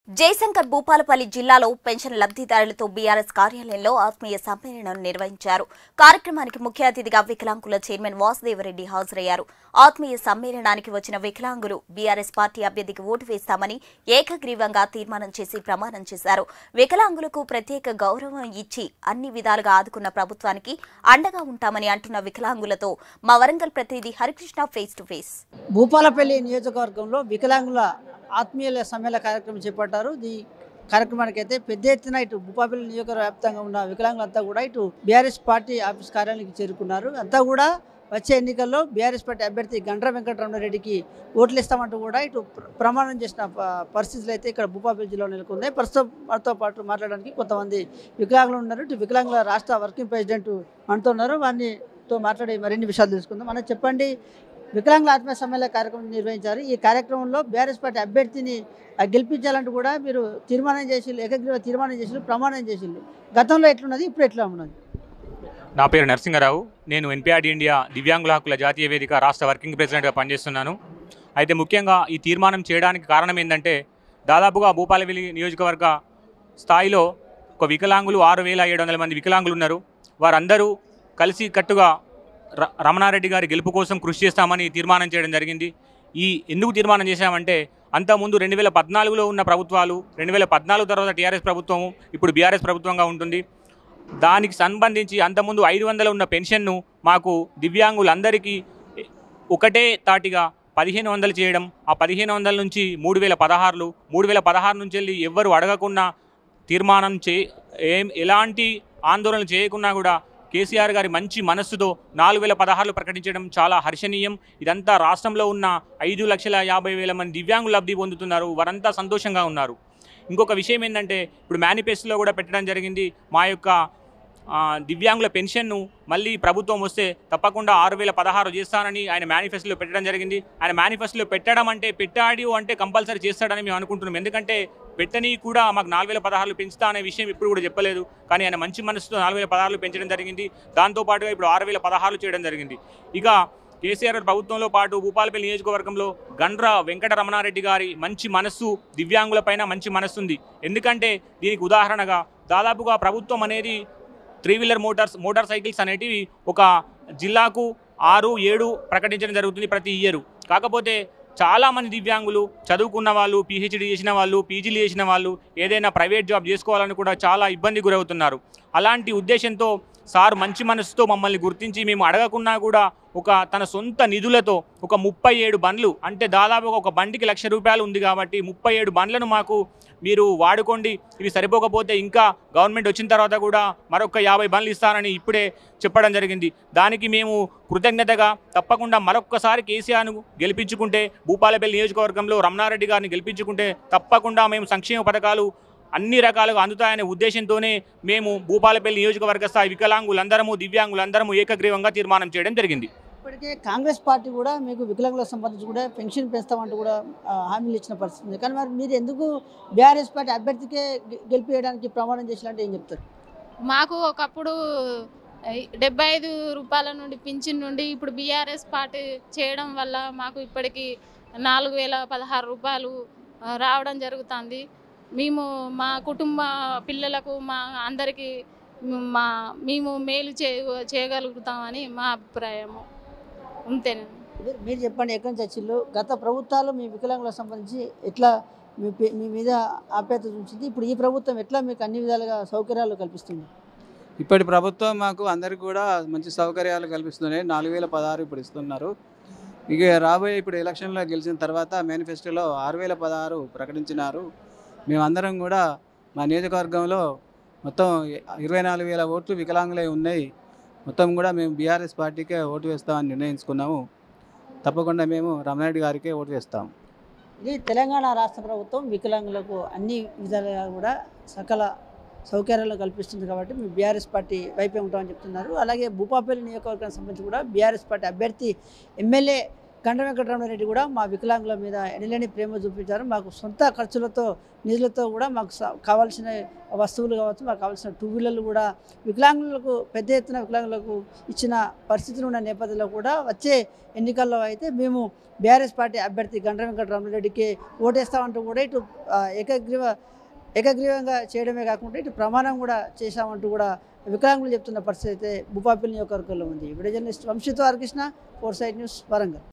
జయశంకర్ భూపాలపల్లి జిల్లాలో pension లబ్ధిదారులతో BRS కార్యాలయంలో ఆత్మీయ సమ్మేళనం నిర్వహించారు కార్యక్రమానికి ముఖ్య అతిథిగా వికలాంగుల చైర్మన్ వాసుదేవరెడ్డి హాజరయ్యారు ఆత్మీయ సమ్మేళనానికి వచ్చిన వికలాంగులు బీఆర్ఎస్ పార్టీ అభ్యర్థికి ఓటు వేస్తామని ఏకగ్రీవంగా తీర్మానం చేసి ప్రమాణం చేశారు వికలాంగులకు ప్రత్యేక గౌరవం ఇచ్చి అన్ని విధాలుగా ఆదుకున్న ప్రభుత్వానికి అండగా ఉంటామని అంటున్న వికలాంగులతో మా వరంగల్ ప్రతినిధి Harikrishna face to face Bhupalpally నియోజకవర్గంలో వికలాంగుల ఆత్మీయుల సమ్మేళన కార్యక్రమం చేపట్టారు ఈ కార్యక్రమానికి అయితే పెద్ద ఎత్తున ఇటు భూపాలపల్లి నియోజకవర్గ వ్యాప్తంగా ఉన్న వికలాంగులంతా కూడా ఇటు బీఆర్ఎస్ పార్టీ ఆఫీస్ కార్యాలయానికి చేరుకున్నారు అంతా కూడా వచ్చే ఎన్నికల్లో బీఆర్ఎస్ పార్టీ అభ్యర్థి గండ్ర వెంకటరమణారెడ్డికి ఓట్లు ఇస్తామంటూ కూడా ఇటు ప్ర- ప్రమాణం చేసిన ప- పరిస్థితులు అయితే ఇక్కడ భూపాలపల్లి జిల్లాలో నెలకొన్నాయి ప్రస్తుతం మనతో పాటు మాట్లాడడానికి కొంతమంది వికలాంగులు ఉన్నారు ఇటు వికలాంగుల రాష్ట్ర వర్కింగ్ ప్రెసిడెంట్ మనతో ఉన్నారు వారినితో మాట్లాడి మరిన్ని విషయాలు తెలుసుకుందాం మనం చెప్పండి వికలాంగుల ఆత్మ సమ్మేళన కార్యక్రమం నిర్వహించారు ఈ కార్యక్రమంలో బీఆర్ఎస్ పార్టీ అభ్యర్థిని ఆ, గెలిపించాలంటూ కూడా మీరు తీర్మానం చేసి ఏకగ్రీవ తీర్మానం చేసి ప్రమాణం చేసిండ్రు గతంలో ఎట్లున్నది ఇప్పుడు ఎట్లా ఉన్నది నా పేరు నరసింహారావు నేను ఎన్పిఆర్డి ఇండియా దివ్యాంగుల హక్కుల జాతీయ వేదిక రాష్ట్ర వర్కింగ్ ప్రెసిడెంట్గా పనిచేస్తున్నాను అయితే ముఖ్యంగా ఈ తీర్మానం చేయడానికి కారణం ఏంటంటే దాదాపుగా భూపాలపల్లి నియోజకవర్గ స్థాయిలో ఒక వికలాంగులు ఆరు వేల ఏడు వందల మంది వికలాంగులు ఉన్నారు వారందరూ కలిసి కట్టుగా ర రమణారెడ్డి గారి గెలుపు కోసం కృషి చేస్తామని తీర్మానం చేయడం జరిగింది ఈ ఎందుకు తీర్మానం చేశామంటే అంతకుముందు రెండు వేల పద్నాలుగులో ఉన్న ప్రభుత్వాలు రెండు వేల పద్నాలుగు తర్వాత టీఆర్ఎస్ ప్రభుత్వము ఇప్పుడు బీఆర్ఎస్ ప్రభుత్వంగా ఉంటుంది దానికి సంబంధించి అంతకుముందు ఐదు వందలు ఉన్న పెన్షన్ను మాకు దివ్యాంగులందరికీ ఒకటే తాటిగా పదిహేను వందలు చేయడం ఆ పదిహేను వందల నుంచి మూడు వేల పదహారులు మూడు వేల పదహారు నుంచి వెళ్ళి ఎవ్వరు అడగకుండా తీర్మానం చే ఏం ఎలాంటి ఆందోళన చేయకున్నా కూడా కేసీఆర్ గారి మంచి మనస్సుతో నాలుగు వేల పదహారులు ప్రకటించడం చాలా హర్షణీయం ఇదంతా రాష్ట్రంలో ఉన్న ఐదు లక్షల యాభై వేల మంది దివ్యాంగులు లబ్ధి పొందుతున్నారు వారంతా సంతోషంగా ఉన్నారు ఇంకొక విషయం ఏంటంటే ఇప్పుడు మేనిఫెస్టోలో కూడా పెట్టడం జరిగింది మా యొక్క ఆ, దివ్యాంగుల పెన్షన్ను మళ్ళీ ప్రభుత్వం వస్తే తప్పకుండా ఆరు వేల పదహారు చేస్తానని ఆయన మేనిఫెస్టోలో పెట్టడం జరిగింది ఆయన మేనిఫెస్టోలో పెట్టడం అంటే పెట్టాడు అంటే కంపల్సరీ చేస్తాడని మేము అనుకుంటున్నాం ఎందుకంటే పెట్టని కూడా మాకు నాలుగు వేల పదహారులు పెంచుతా అనే విషయం ఇప్పుడు కూడా చెప్పలేదు కానీ ఆయన మంచి మనసుతో నాలుగు వేల పదహారులు పెంచడం జరిగింది దాంతోపాటుగా ఇప్పుడు ఆరు వేల పదహారులు చేయడం జరిగింది ఇక కేసీఆర్ గారి ప్రభుత్వంలో పాటు భూపాలపల్లి నియోజకవర్గంలో గండ్ర వెంకట రమణారెడ్డి గారి మంచి మనస్సు దివ్యాంగులపైన మంచి మనస్సు ఉంది ఎందుకంటే దీనికి ఉదాహరణగా దాదాపుగా ప్రభుత్వం అనేది three wheeler motors motorcycles అనేటివి ఒక జిల్లాకు ఆరు ఏడు ప్రకటించడం జరుగుతుంది ప్రతి ఇయర్ కాకపోతే చాలామంది దివ్యాంగులు చదువుకున్న వాళ్ళు పిహెచ్డి చేసిన వాళ్ళు పీజీలు చేసిన వాళ్ళు ఏదైనా ప్రైవేట్ జాబ్ చేసుకోవాలని కూడా చాలా ఇబ్బంది గురవుతున్నారు అలాంటి ఉద్దేశంతో సార్ మంచి మనసుతో మమ్మల్ని గుర్తించి మేము అడగకున్నా కూడా ఒక తన సొంత నిధులతో ఒక ముప్పై ఏడు బండ్లు అంటే దాదాపుగా ఒక బండికి లక్ష రూపాయలు ఉంది కాబట్టి ముప్పై ఏడు బండ్లను మాకు మీరు వాడుకోండి ఇవి సరిపోకపోతే ఇంకా గవర్నమెంట్ వచ్చిన తర్వాత కూడా మరొక యాభై బండ్లు ఇస్తానని ఇప్పుడే చెప్పడం జరిగింది దానికి మేము కృతజ్ఞతగా తప్పకుండా మరొక్కసారి కేసీఆర్ను గెలిపించుకుంటే భూపాలపల్లి నియోజకవర్గంలో రమణారెడ్డి గారిని గెలిపించుకుంటే తప్పకుండా మేము సంక్షేమ పథకాలు అన్ని రకాలుగా అందుతాయనే ఉద్దేశంతోనే మేము భూపాలపల్లి నియోజకవర్గ స్థాయి వికలాంగులందరము దివ్యాంగులందరము ఏకగ్రీవంగా తీర్మానం చేయడం జరిగింది ఇప్పటికే కాంగ్రెస్ పార్టీ కూడా మీకు వికలాంగులకు సంబంధించి కూడా పెన్షన్ పెంచుతామంటూ కూడా ఆ, హామీలు ఇచ్చిన పరిస్థితి ఉంది కానీ మరి మీరు ఎందుకు బీఆర్ఎస్ పార్టీ అభ్యర్థికే గె- గెలిపేయడానికి ప్రమాణం చేసినట్టు ఏం చెప్తారు మాకు ఒకప్పుడు డెబ్బై ఐదు రూపాయల నుండి పింఛన్ నుండి ఇప్పుడు బీఆర్ఎస్ పార్టీ చేయడం వల్ల మాకు ఇప్పటికి నాలుగు వేల పదహారు రూపాయలు ఆ, రావడం జరుగుతుంది మేము మా కుటుంబ పిల్లలకు మా అందరికీ మా మేము మేలు చే చేయగలుగుతామని మా అభిప్రాయము అంతేనండి మీరు- మీరు చెప్పండి ఎక్కడి నుంచి వచ్చిండ్రు గత ప్రభుత్వాలు మీ వికలాంగులకు సంబంధించి ఎట్లా మీ పే- మీ మీద ఆప్యాయత ఉంచింది ఇప్పుడు ఈ ప్రభుత్వం ఎట్లా మీకు అన్ని విధాలుగా సౌకర్యాలు కల్పిస్తుంది ఇప్పటి ప్రభుత్వం మాకు అందరికి కూడా మంచి సౌకర్యాలు కల్పిస్తున్నాయి నాలుగు వేల పదహారు ఇప్పుడు ఇస్తున్నారు ఇక రాబోయే ఇప్పుడు ఎలక్షన్లో గెలిచిన తర్వాత మేనిఫెస్టోలో ఆరు వేల పదహారు ప్రకటించినారు మేమందరం కూడా మా నియోజకవర్గంలో మొత్తం ఇరవై నాలుగు వేల ఓట్లు వికలాంగులై ఉన్నాయి మొత్తం కూడా మేము బీఆర్ఎస్ పార్టీకే ఓటు వేస్తామని నిర్ణయించుకున్నాము తప్పకుండా మేము రమణారెడ్డి గారికే ఓటు వేస్తాం ఇది తెలంగాణ రాష్ట్ర ప్రభుత్వం వికలాంగులకు అన్ని విధాలుగా కూడా సకల సౌకర్యాలు కల్పిస్తుంది కాబట్టి మేము బీఆర్ఎస్ పార్టీ వైపే ఉంటామని చెప్తున్నారు అలాగే భూపాపల్లి నియోజకవర్గానికి సంబంధించి కూడా బీఆర్ఎస్ పార్టీ అభ్యర్థి ఎమ్మెల్యే గంట వెంకటరమణారెడ్డి కూడా మా వికలాంగుల మీద ఎనలేని ప్రేమ చూపించారు మాకు సొంత ఖర్చులతో నిధులతో కూడా మాకు స- కావాల్సిన వస్తువులు కావచ్చు మాకు కావాల్సిన టూ వీలర్లు కూడా వికలాంగులకు పెద్ద ఎత్తున వికలాంగులకు ఇచ్చిన పరిస్థితులు ఉన్న నేపథ్యంలో కూడా వచ్చే ఎన్నికల్లో అయితే మేము బీఆర్ఎస్ పార్టీ అభ్యర్థి గంట వెంకటరమణారెడ్డికి ఓటేస్తామంటూ కూడా ఇటు ఆ, ఏకగ్రీవ ఏకగ్రీవంగా చేయడమే కాకుండా ఇటు ప్రమాణం కూడా చేశామంటూ కూడా వికలాంగులు చెప్తున్న పరిస్థితి అయితే భూపాపల్లి నియోజకవర్గంలో ఉంది వీడియో జర్నలిస్ట్ వంశీతో Harikrishna Four Side News Warangal